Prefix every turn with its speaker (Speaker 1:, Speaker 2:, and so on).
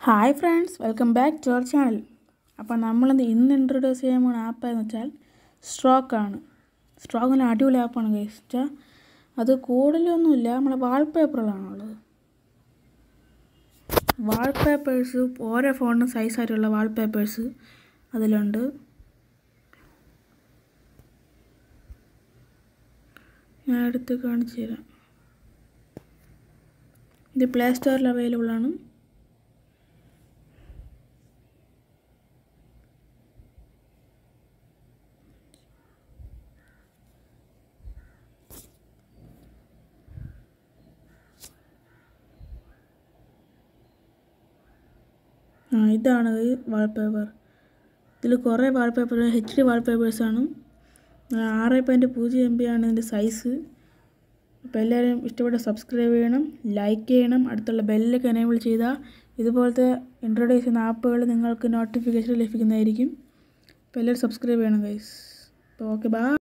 Speaker 1: hi friends welcome back to our channel അപ്പോൾ നമ്മളിന്ന് ഇന്ന് ഇൻട്രൊഡ്യൂസ് ചെയ്യാൻ പോകുന്ന ആപ്പ് എന്ന് വെച്ചാൽ സ്ട്രോക്കാണ് സ്ട്രോക്ക് നല്ല അടിപൊളി ആപ്പാണ് ഗൈസ് വെച്ചാൽ അത് കൂടുതലൊന്നുമില്ല നമ്മളെ വാൾപേപ്പറുകളാണുള്ളത് വാൾപേപ്പേഴ്സ് ഓരോ ഫോണിനും സൈസായിട്ടുള്ള വാൾപേപ്പേഴ്സ് അതിലുണ്ട് ഞാൻ എടുത്ത് കാണിച്ചു തരാം ഇത് പ്ലേ സ്റ്റോറിൽ അവൈലബിൾ ആണ് ആ ഇതാണ് വാൾപേപ്പർ ഇതിൽ കുറേ വാൾപേപ്പർ എച്ച് ഡി വാൾപേപ്പേഴ്സാണ് ആറ് പോയിൻറ്റ് പൂജ്യം എം ബി ആണ് ഇതിൻ്റെ സൈസ് അപ്പോൾ എല്ലാവരും ഇഷ്ടപ്പെട്ട സബ്സ്ക്രൈബ് ചെയ്യണം ലൈക്ക് ചെയ്യണം അടുത്തുള്ള ബെല്ലൊക്കെ എനേബിൾ ചെയ്താൽ ഇതുപോലത്തെ ഇൻട്രൊഡ്യൂസ് ചെയ്യുന്ന ആപ്പുകൾ നിങ്ങൾക്ക് നോട്ടിഫിക്കേഷൻ ലഭിക്കുന്നതായിരിക്കും അപ്പോൾ എല്ലാവരും സബ്സ്ക്രൈബ് ചെയ്യണം ഗൈസ് അപ്പോൾ ഓക്കെ ബാ